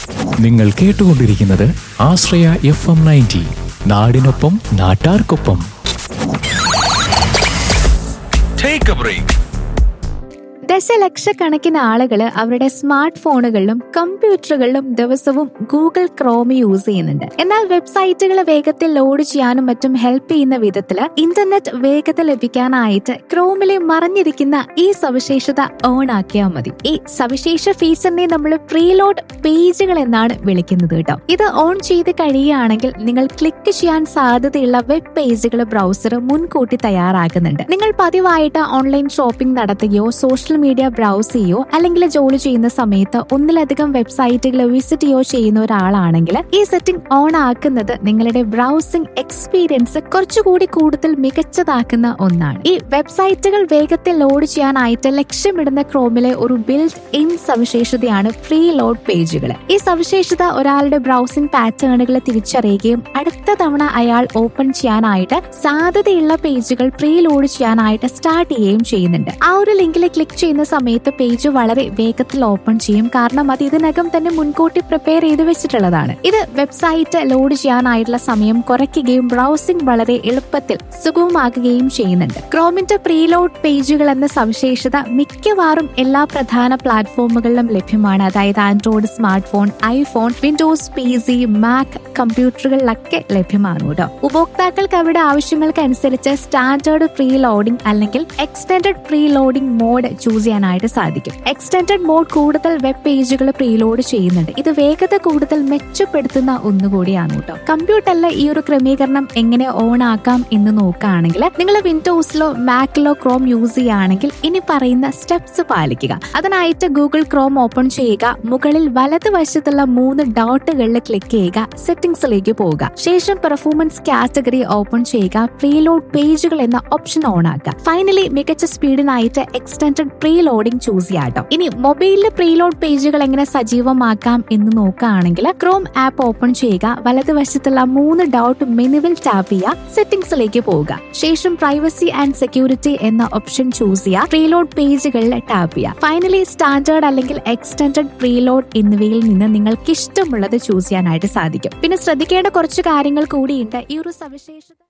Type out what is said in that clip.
നിങ്ങൾ കേട്ടുകൊണ്ടിരിക്കുന്നത് ആശ്രയ F M ninety നാടിനൊപ്പം നാട്ടാർക്കൊപ്പം Take a break. ദശലക്ഷക്കണക്കിന് ആളുകൾ അവരുടെ സ്മാർട്ട് ഫോണുകളിലും കമ്പ്യൂട്ടറുകളിലും ദിവസവും ഗൂഗിൾ ക്രോം യൂസ് ചെയ്യുന്നുണ്ട് എന്നാൽ വെബ്സൈറ്റുകൾ വേഗത്തിൽ ലോഡ് ചെയ്യാനും മറ്റും ഹെൽപ്പ് ചെയ്യുന്ന വിധത്തിൽ ഇന്റർനെറ്റ് വേഗത ലഭിക്കാനായിട്ട് ക്രോമിലെ മറഞ്ഞിരിക്കുന്ന ഈ സവിശേഷത ഓൺ ആക്കിയാൽ മതി ഈ സവിശേഷ ഫീച്ചറിനെ നമ്മൾ പ്രീലോഡ് പേജുകൾ എന്നാണ് വിളിക്കുന്നത് കേട്ടോ ഇത് ഓൺ ചെയ്ത് കഴിയുകയാണെങ്കിൽ നിങ്ങൾ ക്ലിക്ക് ചെയ്യാൻ സാധ്യതയുള്ള വെബ് പേജുകൾ ബ്രൗസർ മുൻകൂട്ടി തയ്യാറാക്കുന്നുണ്ട് നിങ്ങൾ പതിവായിട്ട് ഓൺലൈൻ ഷോപ്പിംഗ് നടത്തുകയോ സോഷ്യൽ മീഡിയ ബ്രൗസ് ചെയ്യോ അല്ലെങ്കിൽ ജോലി ചെയ്യുന്ന സമയത്ത് ഒന്നിലധികം വെബ്സൈറ്റുകൾ വിസിറ്റ് ചെയ്യോ ചെയ്യുന്ന ഒരാളാണെങ്കിൽ ഈ സെറ്റിംഗ് ഓൺ ആക്കുന്നത് നിങ്ങളുടെ ബ്രൗസിംഗ് എക്സ്പീരിയൻസ് കുറച്ചുകൂടി കൂടുതൽ മികച്ചതാക്കുന്ന ഒന്നാണ് ഈ വെബ്സൈറ്റുകൾ വേഗത്തിൽ ലോഡ് ചെയ്യാനായിട്ട് ലക്ഷ്യമിടുന്ന ക്രോമിലെ ഒരു ബിൽഡ് ഇൻ സവിശേഷതയാണ് ഫ്രീ ലോഡ് പേജുകൾ ഈ സവിശേഷത ഒരാളുടെ ബ്രൗസിംഗ് പാറ്റേണുകൾ തിരിച്ചറിയുകയും അടുത്ത തവണ അയാൾ ഓപ്പൺ ചെയ്യാനായിട്ട് സാധ്യതയുള്ള പേജുകൾ പ്രീ ലോഡ് ചെയ്യാനായിട്ട് സ്റ്റാർട്ട് ചെയ്യുകയും ചെയ്യുന്നുണ്ട് ആ ഒരു ലിങ്കിൽ ക്ലിക്ക് ചെയ്യുന്ന സമയത്ത് പേജ് വളരെ വേഗത്തിൽ ഓപ്പൺ ചെയ്യും കാരണം അത് ഇതിനകം തന്നെ മുൻകൂട്ടി പ്രിപ്പയർ ചെയ്ത് വെച്ചിട്ടുള്ളതാണ് ഇത് വെബ്സൈറ്റ് ലോഡ് ചെയ്യാനായിട്ടുള്ള സമയം കുറയ്ക്കുകയും ബ്രൗസിംഗ് വളരെ എളുപ്പത്തിൽ സുഗമമാക്കുകയും ചെയ്യുന്നുണ്ട് ക്രോമിന്റെ പ്രീലോഡ് പേജുകൾ എന്ന സവിശേഷത മിക്കവാറും എല്ലാ പ്രധാന പ്ലാറ്റ്ഫോമുകളിലും ലഭ്യമാണ് അതായത് Android smartphone iPhone Windows P C Mac കമ്പ്യൂട്ടറുകളിലൊക്കെ ലഭ്യമാണ് കേട്ടോ ഉപഭോക്താക്കൾക്ക് അവരുടെ ആവശ്യങ്ങൾക്കനുസരിച്ച് സ്റ്റാൻഡേർഡ് പ്രീ ലോഡിംഗ് അല്ലെങ്കിൽ extended preloading mode choose ചെയ്യാനായിട്ട് സാധിക്കും എക്സ്റ്റൻഡഡ് മോഡ് കൂടുതൽ വെബ് പേജുകൾ പ്രീലോഡ് ചെയ്യുന്നുണ്ട് ഇത് വേഗത കൂടുതൽ മെച്ചപ്പെടുത്തുന്ന ഒന്നുകൂടിയാണ് കേട്ടോ കമ്പ്യൂട്ടറിലെ ഈ ഒരു ക്രമീകരണം എങ്ങനെ ഓൺ ആക്കാം എന്ന് നോക്കുകയാണെങ്കിൽ നിങ്ങൾ വിൻഡോസിലോ മാക്കിലോ ക്രോം യൂസ് ചെയ്യുകയാണെങ്കിൽ ഇനി പറയുന്ന സ്റ്റെപ്സ് പാലിക്കുക അതിനായിട്ട് ഗൂഗിൾ ക്രോം ഓപ്പൺ ചെയ്യുക മുകളിൽ വലതുവശത്തുള്ള മൂന്ന് ഡോട്ടുകളിൽ ക്ലിക്ക് ചെയ്യുക സെറ്റിംഗ്സിലേക്ക് പോവുക ശേഷം പെർഫോമൻസ് കാറ്റഗറി ഓപ്പൺ ചെയ്യുക പ്രീലോഡ് പേജുകൾ എന്ന ഓപ്ഷൻ ഓൺ ആക്കുക ഫൈനലി മികച്ച സ്പീഡിനായിട്ട് എക്സ്റ്റൻഡഡ് പ്രീ ലോഡിംഗ് ചൂസ് ചെയ്യാട്ടോ ഇനി മൊബൈലിൽ പ്രീലോഡ് പേജുകൾ എങ്ങനെ സജീവമാക്കാം എന്ന് നോക്കുകയാണെങ്കിൽ ക്രോം ആപ്പ് ഓപ്പൺ ചെയ്യുക വലതുവശത്തുള്ള മൂന്ന് ഡോട്ട് മെനുവിൽ ടാപ്പ് ചെയ്യുക സെറ്റിംഗ്സിലേക്ക് പോവുക ശേഷം പ്രൈവസി ആൻഡ് സെക്യൂരിറ്റി എന്ന ഓപ്ഷൻ ചൂസ് ചെയ്യുക പ്രീലോഡ് പേജുകളിൽ ടാപ്പ് ചെയ്യുക ഫൈനലി സ്റ്റാൻഡേർഡ് അല്ലെങ്കിൽ എക്സ്റ്റൻഡഡ് പ്രീലോഡ് എന്നിവയിൽ നിന്ന് നിങ്ങൾക്ക് ഇഷ്ടമുള്ളത് ചൂസ് ചെയ്യാനായിട്ട് സാധിക്കും പിന്നെ ശ്രദ്ധിക്കേണ്ട കുറച്ച് കാര്യങ്ങൾ കൂടിയുണ്ട് ഈ ഒരു സവിശേഷത